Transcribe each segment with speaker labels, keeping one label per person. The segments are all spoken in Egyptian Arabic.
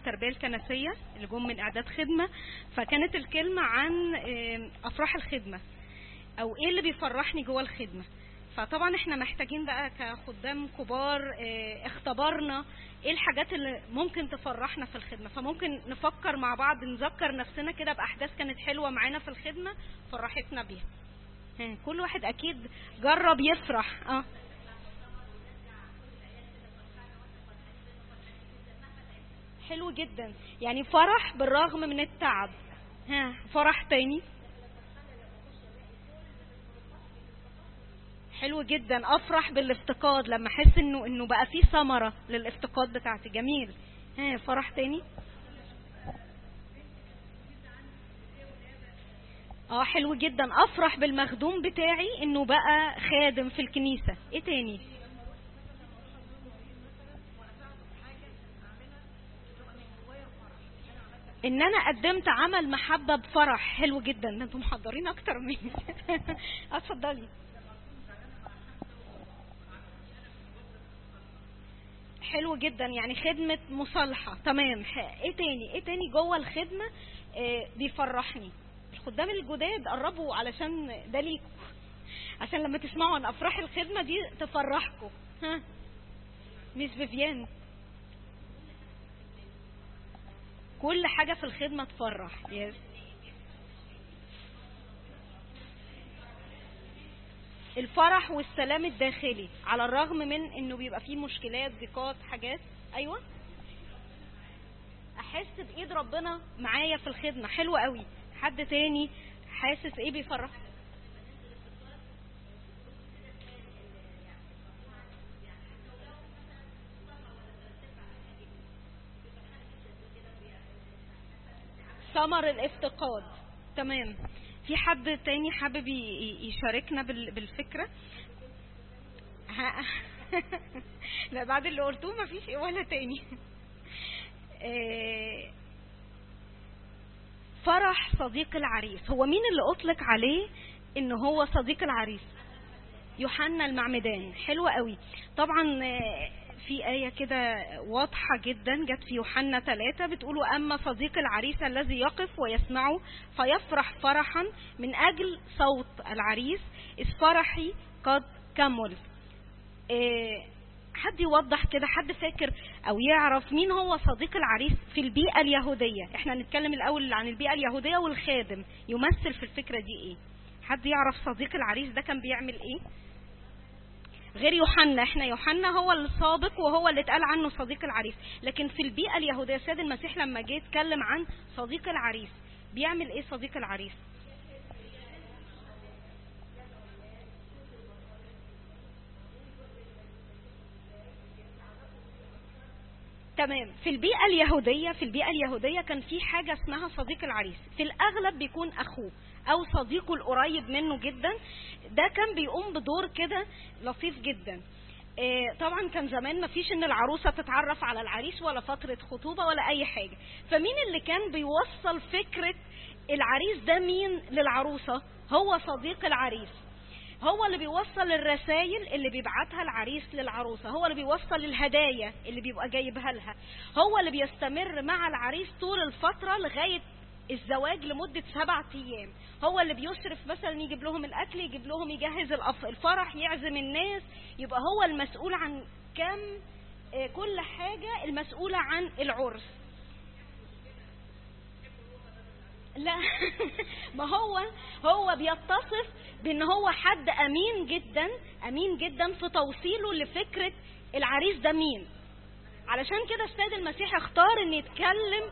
Speaker 1: التربيه الكنسيه اللي جم من اعداد خدمه فكانت الكلمه عن آه، افراح الخدمه او ايه اللي بيفرحني جوه الخدمه فطبعا احنا محتاجين بقى كخدام كبار اه، اختبرنا ايه الحاجات اللي ممكن تفرحنا في الخدمه فممكن نفكر مع بعض نذكر نفسنا كده باحداث كانت حلوه معانا في الخدمه فرحتنا بيها ها، كل واحد اكيد جرب يفرح اه حلو جدا يعني فرح بالرغم من التعب ها فرح تاني حلو جدا افرح بالافتقاد لما احس انه انه بقى في ثمره للافتقاد بتاعتي جميل ها فرح تاني اه حلو جدا افرح بالمخدوم بتاعي انه بقى خادم في الكنيسه ايه تاني ان انا قدمت عمل محبه بفرح حلو جدا ده انتم محضرين اكتر مني اتفضلي حلو جدا يعني خدمة مصالحة تمام ح- ايه تاني ايه تاني جوه الخدمة آه بيفرحني الخدام الجداد قربوا علشان ده ليكوا عشان لما تسمعوا عن افراح الخدمة دي تفرحكم ها ميس فيفيان كل حاجة في الخدمة تفرح يس الفرح والسلام الداخلي على الرغم من انه بيبقى فيه مشكلات ضيقات حاجات ايوه احس بايد ربنا معايا في الخدمه حلو قوي حد تاني حاسس ايه بيفرح ثمر الافتقاد تمام في حد تاني حابب ي- ي- يشاركنا بال- بالفكره ها- لا بعد اللي قلتوه مفيش ولا تاني آه، فرح صديق العريس هو مين اللي اطلق عليه ان هو صديق العريس يوحنا المعمدان حلوة قوي طبعا آه، في آية كده واضحة جدا جت في يوحنا ثلاثة بتقولوا أما صديق العريس الذي يقف ويسمعه فيفرح فرحا من أجل صوت العريس إذ فرحي قد كمل آه، حد يوضح كده حد فاكر او يعرف مين هو صديق العريس في البيئة اليهودية احنا هنتكلم الاول عن البيئة اليهودية والخادم يمثل في الفكرة دي ايه حد يعرف صديق العريس ده كان بيعمل ايه غير يوحنا احنا يوحنا هو السابق وهو اللي اتقال عنه صديق العريس لكن في البيئة اليهودية السيد المسيح لما جه يتكلم عن صديق العريس بيعمل ايه صديق العريس تمام في البيئة اليهودية في البيئة اليهودية كان في حاجة اسمها صديق العريس في الأغلب بيكون أخوه أو صديقه القريب منه جدا ده كان بيقوم بدور كده لطيف جدا آه، طبعا كان زمان ما فيش ان العروسة تتعرف على العريس ولا فترة خطوبة ولا اي حاجة فمين اللي كان بيوصل فكرة العريس ده مين للعروسة هو صديق العريس هو اللي بيوصل الرسائل اللي بيبعتها العريس للعروسة هو اللي بيوصل الهدايا اللي بيبقى جايبها لها هو اللي بيستمر مع العريس طول الفترة لغاية الزواج لمدة سبعة أيام هو اللي بيصرف مثلا يجيب لهم الأكل يجيب لهم يجهز الأف- الفرح يعزم الناس يبقى هو المسؤول عن كم آه، كل حاجة المسؤولة عن العرس لا ما هو هو بيتصف بان هو حد امين جدا امين جدا في توصيله لفكره العريس ده مين علشان كده السيد المسيح اختار ان يتكلم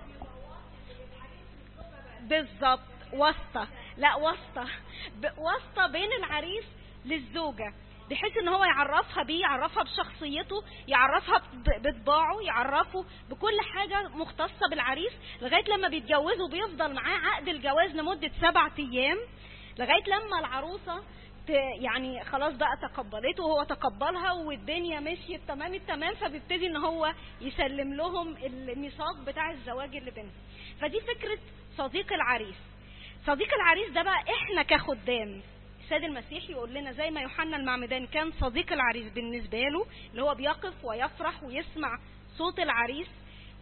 Speaker 1: بالظبط واسطه لا واسطه ب- واسطه بين العريس للزوجه بحيث ان هو يعرفها بيه يعرفها بشخصيته يعرفها ب- بطباعه يعرفه بكل حاجة مختصة بالعريس لغاية لما بيتجوزوا بيفضل معاه عقد الجواز لمدة سبعة ايام لغاية لما العروسة ت- يعني خلاص بقى تقبلته وهو تقبلها والدنيا مشيت تمام التمام فبيبتدي ان هو يسلم لهم الميثاق بتاع الزواج اللي بينهم فدي فكرة صديق العريس صديق العريس ده بقى احنا كخدام السيد المسيح يقول لنا زي ما يوحنا المعمدان كان صديق العريس بالنسبة له اللي هو بيقف ويفرح ويسمع صوت العريس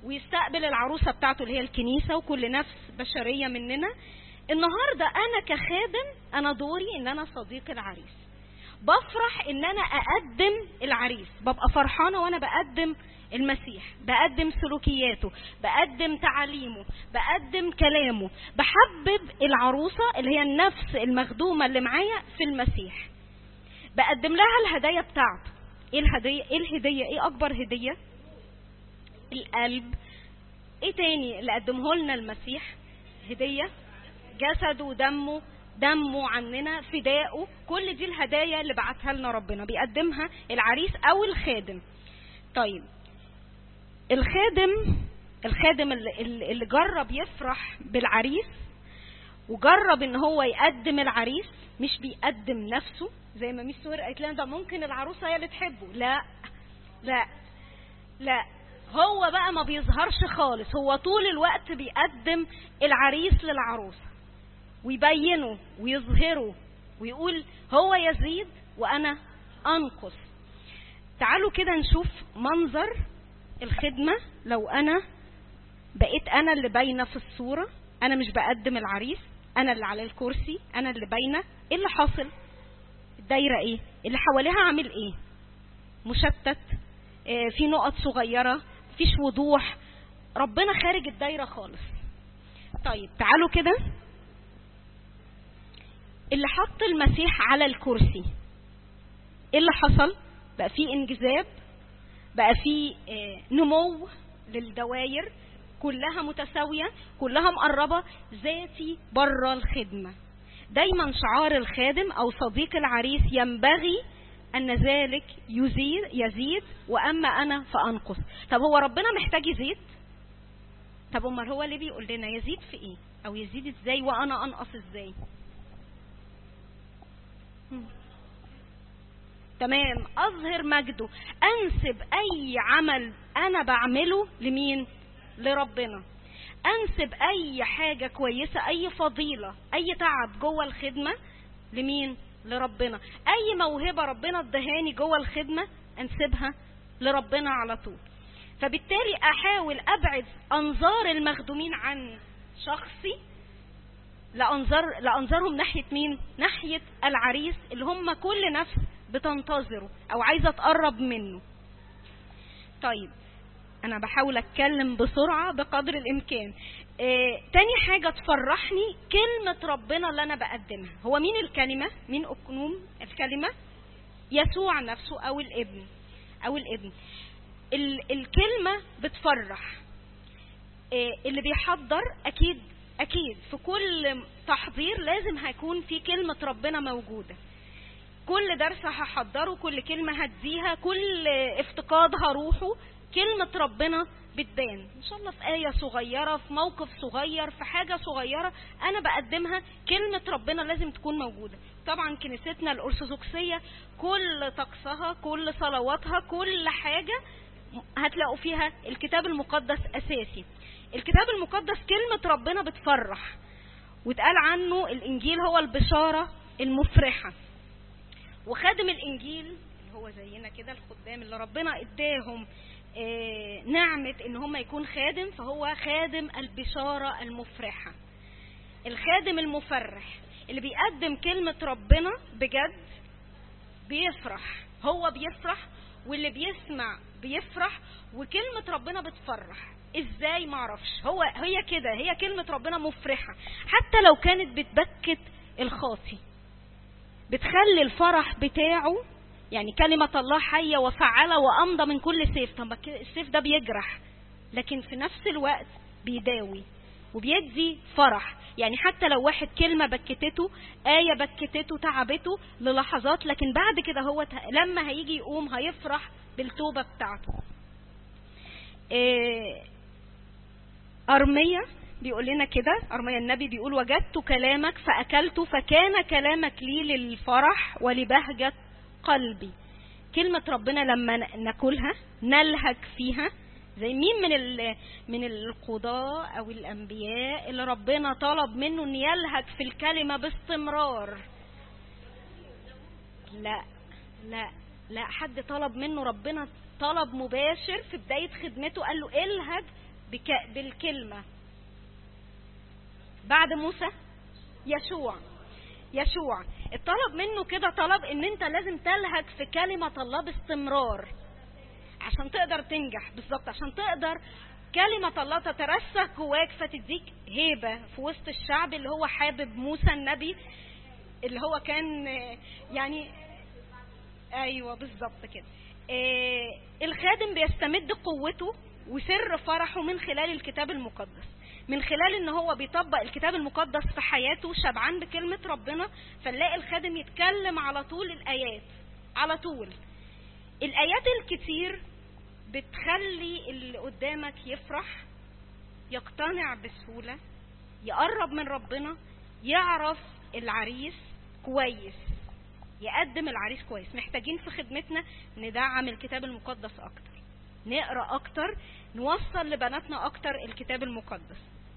Speaker 1: ويستقبل العروسة بتاعته اللي هي الكنيسة وكل نفس بشرية مننا النهاردة أنا كخادم أنا دوري إن أنا صديق العريس بفرح إن أنا أقدم العريس ببقى فرحانة وأنا بقدم المسيح بقدم سلوكياته بقدم تعاليمه بقدم كلامه بحبب العروسة اللي هي النفس المخدومة اللي معايا في المسيح بقدم لها الهدايا بتاعته ايه الهدية ايه الهدية ايه اكبر هدية القلب ايه تاني اللي قدمه لنا المسيح هدية جسده ودمه دمه عننا فدائه كل دي الهدايا اللي بعتها لنا ربنا بيقدمها العريس او الخادم طيب الخادم الخادم اللي, اللي جرب يفرح بالعريس وجرب ان هو يقدم العريس مش بيقدم نفسه زي ما ميس سور قالت لنا ده ممكن العروسه هي اللي تحبه لا لا لا هو بقى ما بيظهرش خالص هو طول الوقت بيقدم العريس للعروسه ويبينه ويظهره ويقول هو يزيد وانا انقص تعالوا كده نشوف منظر الخدمة لو أنا بقيت أنا اللي باينة في الصورة أنا مش بقدم العريس أنا اللي على الكرسي أنا اللي باينة إيه اللي حاصل الدايرة إيه اللي حواليها عامل إيه مشتت آه في نقط صغيرة فيش وضوح ربنا خارج الدايرة خالص طيب تعالوا كده اللي حط المسيح على الكرسي ايه اللي حصل بقى في انجذاب بقى في نمو للدواير كلها متساوية كلها مقربة ذاتي بره الخدمة دايما شعار الخادم او صديق العريس ينبغي ان ذلك يزيد يزيد واما انا فانقص طب هو ربنا محتاج يزيد طب امال هو ليه بيقول لنا يزيد في ايه او يزيد ازاي وانا انقص ازاي تمام اظهر مجده انسب اي عمل انا بعمله لمين لربنا انسب اي حاجة كويسة اي فضيلة اي تعب جوه الخدمة لمين لربنا اي موهبة ربنا ادهاني جوه الخدمة انسبها لربنا على طول فبالتالي احاول ابعد انظار المخدومين عن شخصي لانظر لانظرهم ناحيه مين ناحيه العريس اللي هم كل نفس بتنتظره او عايزه تقرب منه طيب انا بحاول اتكلم بسرعه بقدر الامكان آه، تاني حاجه تفرحني كلمه ربنا اللي انا بقدمها هو مين الكلمه مين اقنوم الكلمه يسوع نفسه او الابن او الابن ال- الكلمه بتفرح آه، اللي بيحضر اكيد اكيد في كل تحضير لازم هيكون في كلمه ربنا موجوده كل درس هحضره كل كلمة هديها كل افتقاد هروحه كلمة ربنا بتبان ان شاء الله في آية صغيرة في موقف صغير في حاجة صغيرة انا بقدمها كلمة ربنا لازم تكون موجودة طبعا كنيستنا الارثوذكسية كل طقسها كل صلواتها كل حاجة هتلاقوا فيها الكتاب المقدس اساسي الكتاب المقدس كلمة ربنا بتفرح واتقال عنه الانجيل هو البشارة المفرحة وخادم الانجيل اللي هو زينا كده الخدام اللي ربنا اداهم آه، نعمة ان هم يكون خادم فهو خادم البشارة المفرحة الخادم المفرح اللي بيقدم كلمة ربنا بجد بيفرح هو بيفرح واللي بيسمع بيفرح وكلمة ربنا بتفرح ازاي معرفش هو هي كده هي كلمة ربنا مفرحة حتى لو كانت بتبكت الخاطي بتخلي الفرح بتاعه يعني كلمة الله حية وفعالة وأمضى من كل سيف طب السيف ده بيجرح لكن في نفس الوقت بيداوي وبيدي فرح يعني حتى لو واحد كلمة بكتته آية بكتته تعبته للحظات لكن بعد كده هو لما هيجي يقوم هيفرح بالتوبة بتاعته إيه أرمية بيقول لنا كده أرميا النبي بيقول وجدت كلامك فأكلت فكان كلامك لي للفرح ولبهجة قلبي كلمة ربنا لما ناكلها نلهج فيها زي مين من من القضاة أو الأنبياء اللي ربنا طلب منه إن يلهج في الكلمة باستمرار لا لا لا حد طلب منه ربنا طلب مباشر في بداية خدمته قال له الهج بك... بالكلمة بعد موسى يشوع يشوع الطلب منه كده طلب ان انت لازم تلهج في كلمة الله باستمرار عشان تقدر تنجح بالظبط عشان تقدر كلمة الله تترسخ جواك فتديك هيبة في وسط الشعب اللي هو حابب موسى النبي اللي هو كان يعني ايوه بالظبط كده آه الخادم بيستمد قوته وسر فرحه من خلال الكتاب المقدس من خلال ان هو بيطبق الكتاب المقدس في حياته شبعان بكلمة ربنا فنلاقي الخادم يتكلم على طول الايات على طول الايات الكتير بتخلي اللي قدامك يفرح يقتنع بسهولة يقرب من ربنا يعرف العريس كويس يقدم العريس كويس محتاجين في خدمتنا ندعم الكتاب المقدس اكتر نقرا اكتر نوصل لبناتنا اكتر الكتاب المقدس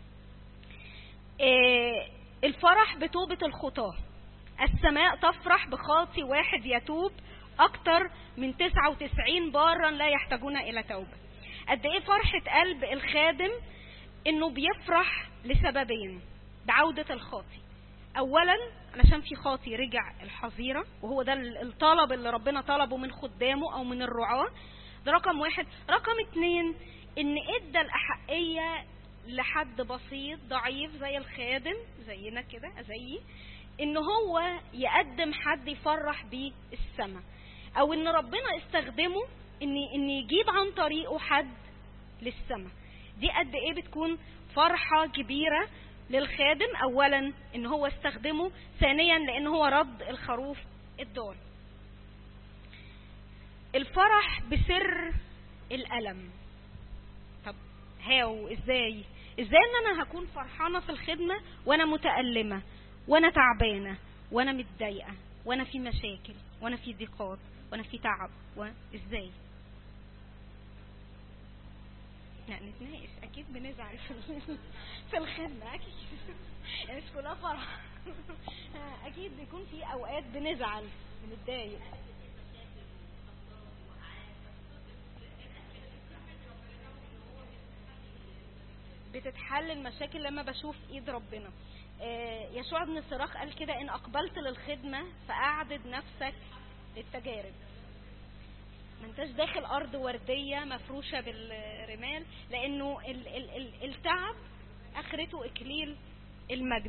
Speaker 1: إيه الفرح بتوبة الخطاة السماء تفرح بخاطي واحد يتوب اكتر من 99 بارا لا يحتاجون الى توبة قد ايه فرحة قلب الخادم انه بيفرح لسببين بعودة الخاطي اولا علشان في خاطي رجع الحظيرة وهو ده الطلب اللي ربنا طلبه من خدامه او من الرعاة ده رقم واحد رقم اتنين ان ادى الاحقية لحد بسيط ضعيف زي الخادم زينا كده زيي ان هو يقدم حد يفرح بيه السماء او ان ربنا استخدمه ان ان يجيب عن طريقه حد للسماء دي قد ايه بتكون فرحة كبيرة للخادم اولا ان هو استخدمه ثانيا لان هو رد الخروف الضال الفرح بسر الالم طب هاو ازاي ازاي ان انا هكون فرحانة في الخدمة وانا متألمة وانا تعبانة وانا متضايقة وانا في مشاكل وانا في ضيقات وانا في تعب وازاي لا نتناقش اكيد بنزعل في الخدمة اكيد يعني مش كلها فرح اكيد بيكون في اوقات بنزعل بنتضايق بتتحل المشاكل لما بشوف ايد ربنا يشوع بن الصراخ قال كده ان اقبلت للخدمة فاعدد نفسك للتجارب ما انتش داخل ارض وردية مفروشة بالرمال لانه ال ال ال التعب اخرته اكليل المجد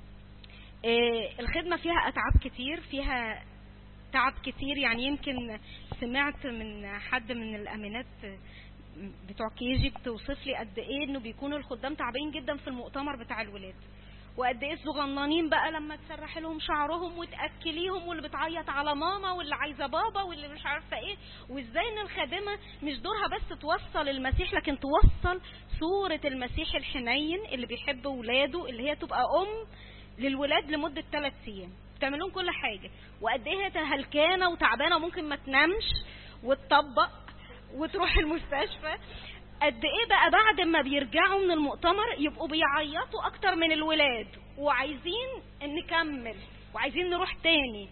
Speaker 1: الخدمة فيها اتعاب كتير فيها تعب كتير يعني يمكن سمعت من حد من الامينات بتوع كيجي بتوصف لي قد ايه انه بيكونوا الخدام تعبانين جدا في المؤتمر بتاع الولاد وقد ايه الصغننين بقى لما تسرح لهم شعرهم وتاكليهم واللي بتعيط على ماما واللي عايزه بابا واللي مش عارفه ايه وازاي ان الخادمه مش دورها بس توصل المسيح لكن توصل صوره المسيح الحنين اللي بيحب ولاده اللي هي تبقى ام للولاد لمده ثلاث ايام بتعمل لهم كل حاجه وقد ايه هي هلكانه وتعبانه وممكن ما تنامش وتطبق وتروح المستشفى قد ايه بقى بعد ما بيرجعوا من المؤتمر يبقوا بيعيطوا اكتر من الولاد وعايزين نكمل وعايزين نروح تاني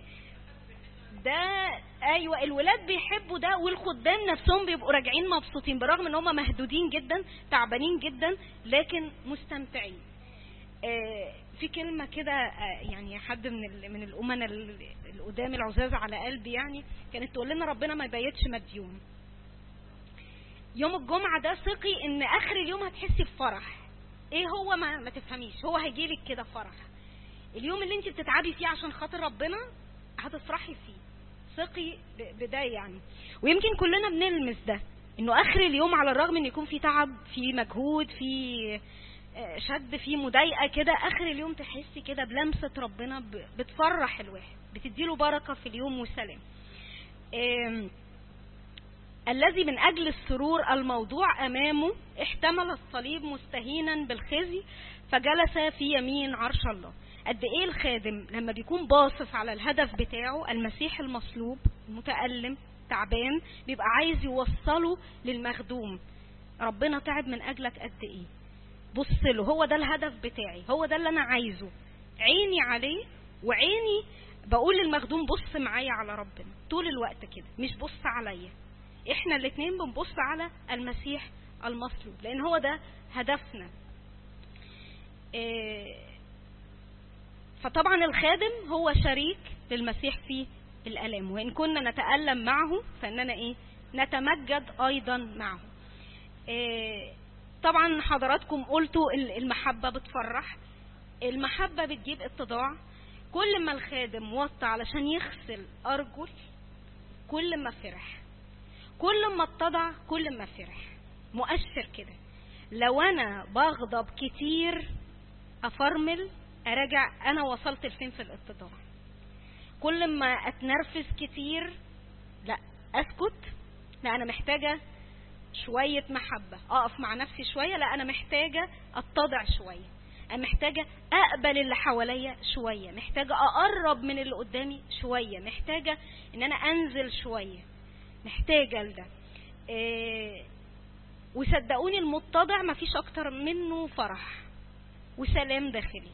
Speaker 1: ده ايوه الولاد بيحبوا ده والخدام نفسهم بيبقوا راجعين مبسوطين برغم ان هم مهدودين جدا تعبانين جدا لكن مستمتعين آه في كلمة كده آه يعني حد من من الأمنا القدام العزاز على قلبي يعني كانت تقول لنا ربنا ما يبيتش مديون يوم الجمعة ده ثقي ان اخر اليوم هتحسي بفرح ايه هو ما, ما تفهميش هو هيجيلك كده فرح اليوم اللي انت بتتعبي فيه عشان خاطر ربنا هتفرحي فيه ثقي بده يعني ويمكن كلنا بنلمس ده انه اخر اليوم على الرغم ان يكون في تعب في مجهود في شد في مضايقه كده اخر اليوم تحسي كده بلمسه ربنا بتفرح الواحد بتديله بركه في اليوم وسلام إيه الذي من أجل السرور الموضوع أمامه احتمل الصليب مستهينا بالخزي فجلس في يمين عرش الله قد ايه الخادم لما بيكون باصص على الهدف بتاعه المسيح المصلوب المتألم تعبان بيبقى عايز يوصله للمخدوم ربنا تعب من اجلك قد ايه بص له هو ده الهدف بتاعي هو ده اللي انا عايزه عيني عليه وعيني بقول للمخدوم بص معايا على ربنا طول الوقت كده مش بص عليا احنا الاثنين بنبص على المسيح المصلوب لان هو ده هدفنا إيه، فطبعا الخادم هو شريك للمسيح في الالام وان كنا نتالم معه فاننا ايه نتمجد ايضا معه إيه، طبعا حضراتكم قلتوا المحبه بتفرح المحبه بتجيب اتضاع كل ما الخادم وطى علشان يغسل ارجل كل ما فرح كل ما اتضع كل ما فرح مؤشر كده لو انا بغضب كتير افرمل اراجع انا وصلت لفين في الاتضاع كل ما اتنرفز كتير لا اسكت لا انا محتاجه شويه محبه اقف مع نفسي شويه لا انا محتاجه اتضع شويه انا محتاجه اقبل اللي حواليا شويه محتاجه اقرب من اللي قدامي شويه محتاجه ان انا انزل شويه محتاجه لده إيه وصدقوني المتضع مفيش اكتر منه فرح وسلام داخلي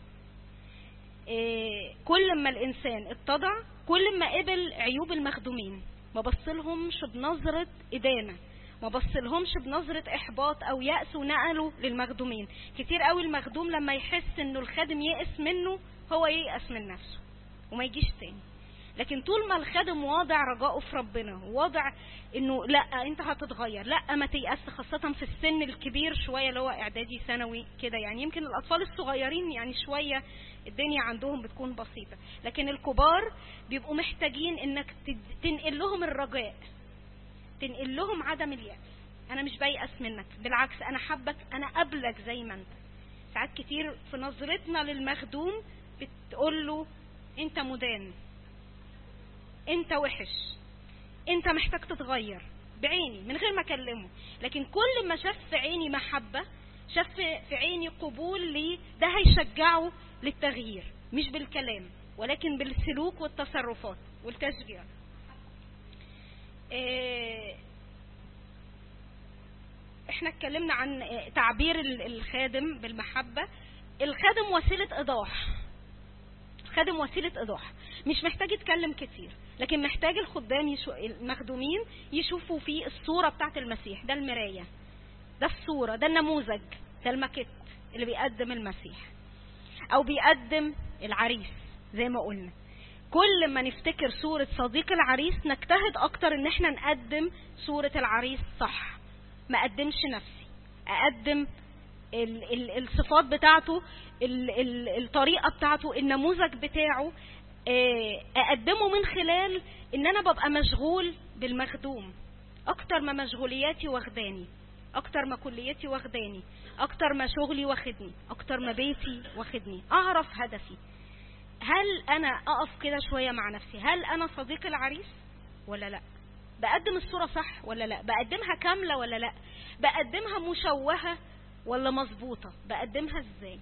Speaker 1: إيه كل ما الانسان اتضع كل ما قبل عيوب المخدومين ما بصلهمش بنظرة ادانة ما بصلهمش بنظرة احباط او يأس ونقلوا للمخدومين كتير قوي المخدوم لما يحس انه الخادم يأس منه هو ييأس من نفسه وما يجيش تاني لكن طول ما الخادم واضع رجائه في ربنا واضع انه لا انت هتتغير لا ما تيأس خاصة في السن الكبير شوية اللي هو اعدادي ثانوي كده يعني يمكن الاطفال الصغيرين يعني شوية الدنيا عندهم بتكون بسيطة لكن الكبار بيبقوا محتاجين انك تنقل لهم الرجاء تنقل لهم عدم اليأس انا مش بيأس منك بالعكس انا حبك انا قبلك زي ما انت ساعات كتير في نظرتنا للمخدوم بتقول له انت مدان انت وحش انت محتاج تتغير بعيني من غير ما اكلمه لكن كل ما شاف في عيني محبة شاف في عيني قبول لي ده هيشجعه للتغيير مش بالكلام ولكن بالسلوك والتصرفات والتشجيع اه احنا اتكلمنا عن تعبير الخادم بالمحبة الخادم وسيلة ايضاح الخادم وسيلة ايضاح مش محتاج يتكلم كتير لكن محتاج الخدام يشو... المخدومين يشوفوا فيه الصورة بتاعت المسيح ده المراية ده الصورة ده النموذج ده الماكيت اللي بيقدم المسيح او بيقدم العريس زي ما قلنا كل ما نفتكر صورة صديق العريس نجتهد اكتر ان احنا نقدم صورة العريس صح ما اقدمش نفسي اقدم ال ال الصفات بتاعته ال ال الطريقة بتاعته النموذج بتاعه اقدمه من خلال ان انا ببقى مشغول بالمخدوم اكتر ما مشغولياتي واخداني اكتر ما كليتي واخداني اكتر ما شغلي واخدني اكتر ما بيتي واخدني اعرف هدفي هل انا اقف كده شوية مع نفسي هل انا صديق العريس ولا لا بقدم الصورة صح ولا لا بقدمها كاملة ولا لا بقدمها مشوهة ولا مظبوطة بقدمها ازاي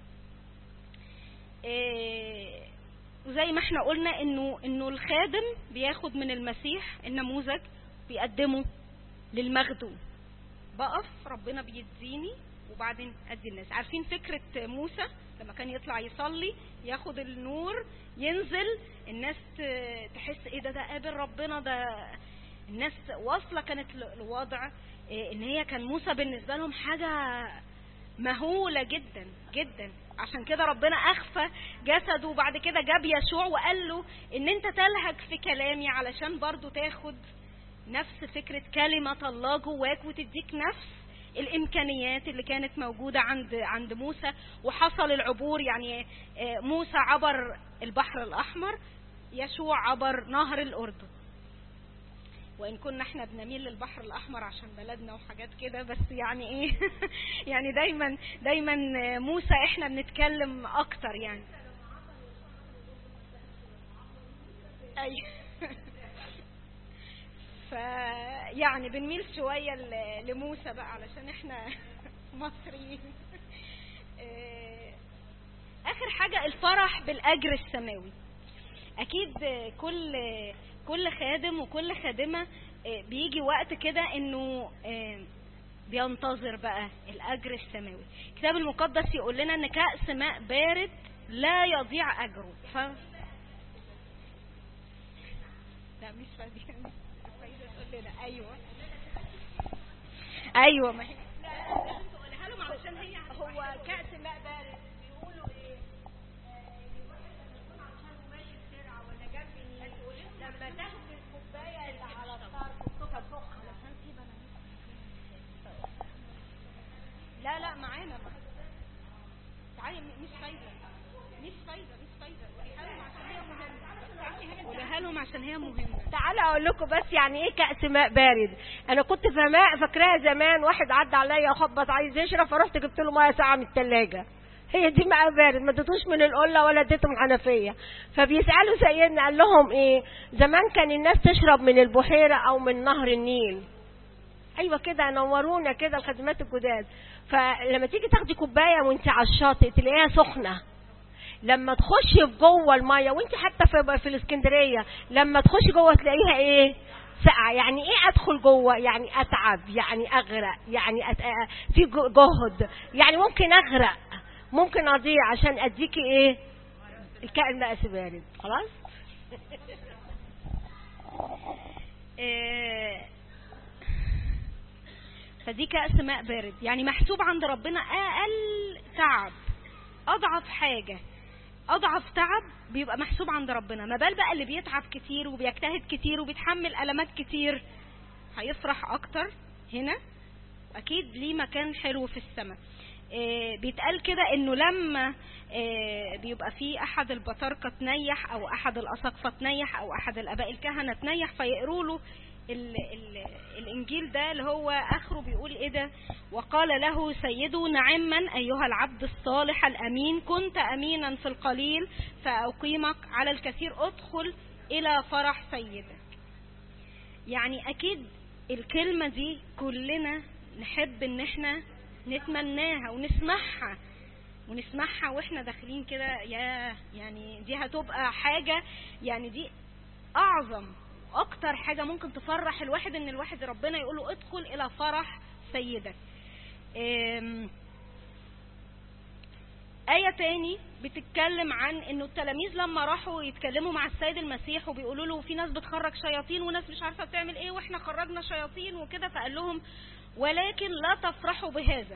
Speaker 1: إيه وزي ما احنا قلنا انه انه الخادم بياخد من المسيح النموذج بيقدمه للمخدوم بقف ربنا بيديني وبعدين ادي الناس عارفين فكرة موسى لما كان يطلع يصلي ياخد النور ينزل الناس تحس ايه ده ده قابل ربنا ده الناس واصلة كانت الوضع إيه ان هي كان موسى بالنسبة لهم حاجة مهولة جدا جدا عشان كده ربنا اخفى جسده وبعد كده جاب يشوع وقال له ان انت تلهج في كلامي علشان برضو تاخد نفس فكرة كلمة الله جواك وتديك نفس الامكانيات اللي كانت موجودة عند عند موسى وحصل العبور يعني موسى عبر البحر الاحمر يشوع عبر نهر الاردن وان كنا احنا بنميل للبحر الاحمر عشان بلدنا وحاجات كده بس يعني ايه يعني دايما دايما موسى احنا بنتكلم اكتر يعني ايوه فيعني بنميل شوية لموسى بقى علشان احنا مصريين اخر حاجة الفرح بالاجر السماوي اكيد كل كل خادم وكل خادمة بيجي وقت كده انه بينتظر بقى الاجر السماوي الكتاب المقدس يقول لنا ان كأس ماء بارد لا يضيع اجره ف لا مش فاضية عايزة تقول لنا ايوه ايوه ما هي قولها لهم علشان هي هو كأس ماء بارد بيقولوا ايه لما تاخد الكوبايه اللي على الطرف تبقى سخنه لا لا معانا تعالي مش فايده مش فايده مش فايده قولها لهم عشان هي مهمه
Speaker 2: تعالى اقول لكم بس يعني ايه كأس ماء بارد انا كنت فماء فاكراها زمان واحد عدى عليا خبط عايز يشرب فرحت جبت له ميه ساقعه من الثلاجه هي دي ماء بارد ما اديتوش من القله ولا اديته من الحنفيه فبيسالوا سيدنا قال لهم ايه زمان كان الناس تشرب من البحيره او من نهر النيل ايوه كده نورونا كده الخدمات الجداد فلما تيجي تاخدي كوبايه وانت على الشاطئ تلاقيها سخنه لما تخشي في جوه الميه وانت حتى في في الاسكندريه لما تخشي جوه تلاقيها ايه ساقعه يعني ايه ادخل جوه يعني اتعب يعني اغرق يعني أت... في جهد يعني ممكن اغرق ممكن اضيع عشان اديكي ايه الكائن مقاس بارد خلاص
Speaker 1: إيه فدي كأس ماء بارد يعني محسوب عند ربنا أقل تعب أضعف حاجة أضعف تعب بيبقى محسوب عند ربنا ما بال بقى اللي بيتعب كتير وبيجتهد كتير وبيتحمل ألمات كتير هيفرح أكتر هنا أكيد ليه مكان حلو في السماء إيه بيتقال كده انه لما إيه بيبقى في احد البطاركه تنيح او احد الاساقفه تنيح او احد الاباء الكهنه تنيح فيقروا له ال ال الانجيل ده اللي هو اخره بيقول ايه ده وقال له سيده نعما ايها العبد الصالح الامين كنت امينا في القليل فاقيمك على الكثير ادخل الى فرح سيدك يعني اكيد الكلمه دي كلنا نحب ان احنا نتمناها ونسمعها ونسمعها واحنا داخلين كده يا يعني دي هتبقى حاجه يعني دي اعظم اكتر حاجة ممكن تفرح الواحد ان الواحد ربنا يقول له ادخل الى فرح سيدك آية تاني بتتكلم عن انه التلاميذ لما راحوا يتكلموا مع السيد المسيح وبيقولوا له في ناس بتخرج شياطين وناس مش عارفة بتعمل ايه واحنا خرجنا شياطين وكده فقال لهم ولكن لا تفرحوا بهذا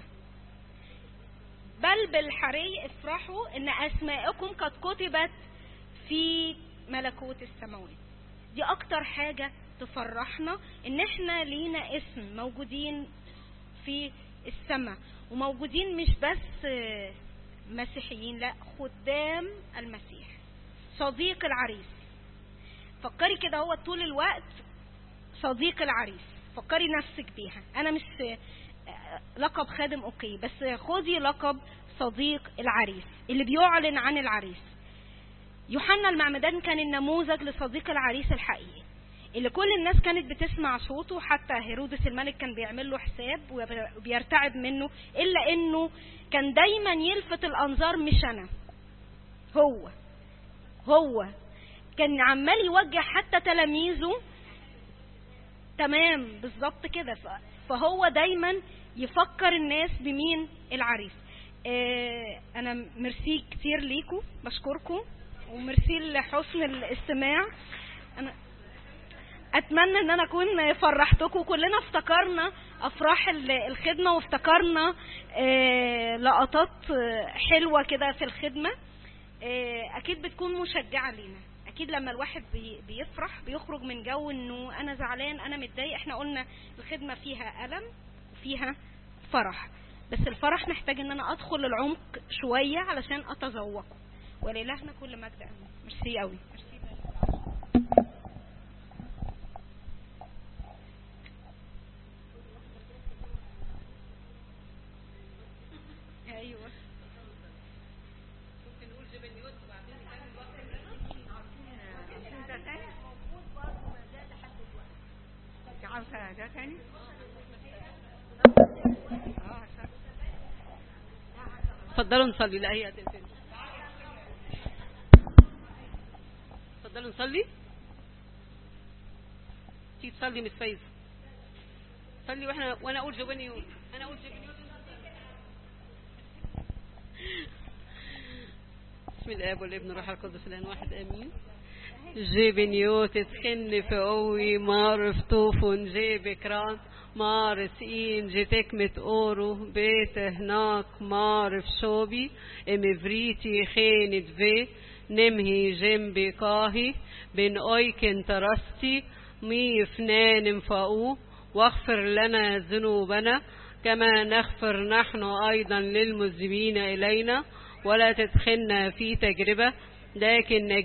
Speaker 1: بل بالحري افرحوا ان اسماءكم قد كتبت في ملكوت السماوات دي اكتر حاجة تفرحنا ان احنا لينا اسم موجودين في السماء وموجودين مش بس مسيحيين لا خدام المسيح صديق العريس فكري كده هو طول الوقت صديق العريس فكري نفسك بيها انا مش لقب خادم اوكي بس خدي لقب صديق العريس اللي بيعلن عن العريس يوحنا المعمدان كان النموذج لصديق العريس الحقيقي اللي كل الناس كانت بتسمع صوته حتى هيرودس الملك كان بيعمل له حساب وبيرتعب منه الا انه كان دايما يلفت الانظار مش انا هو هو كان عمال يوجه حتى تلاميذه تمام بالظبط كده فهو دايما يفكر الناس بمين العريس اه انا ميرسي كتير ليكم بشكركم وميرسي لحسن الاستماع انا اتمنى ان انا اكون فرحتكم كلنا افتكرنا افراح الخدمه وافتكرنا اه لقطات حلوه كده في الخدمه اه اكيد بتكون مشجعه لينا اكيد لما الواحد بيفرح بيخرج من جو انه انا زعلان انا متضايق احنا قلنا الخدمه فيها الم وفيها فرح بس الفرح محتاج ان انا ادخل العمق شويه علشان اتذوقه ولإلهنا كل مجد امين ميرسي قوي ايوه
Speaker 3: ممكن نقول جبنيوت وبعدين انت عاوزه ده تاني؟ اتفضلوا نصلي لا هي هتقفل اتفضلوا نصلي تيجي تصلي مش فايزه صلي واحنا وانا اقول جبنيوت انا اقول جبنيوت بسم الاب والابن والروح القدس الان واحد امين جي بنيوت تخن في قوي مار فتوف جي بكران مارس إن جتك مت أورو بيت هناك مارف شوبي امفريتي خينت في نمهي جنبي كاهي بن أيكن ترستي مي فنان فاو واغفر لنا ذنوبنا كما نغفر نحن أيضا للمذنبين إلينا ولا تدخلنا في تجربة لكن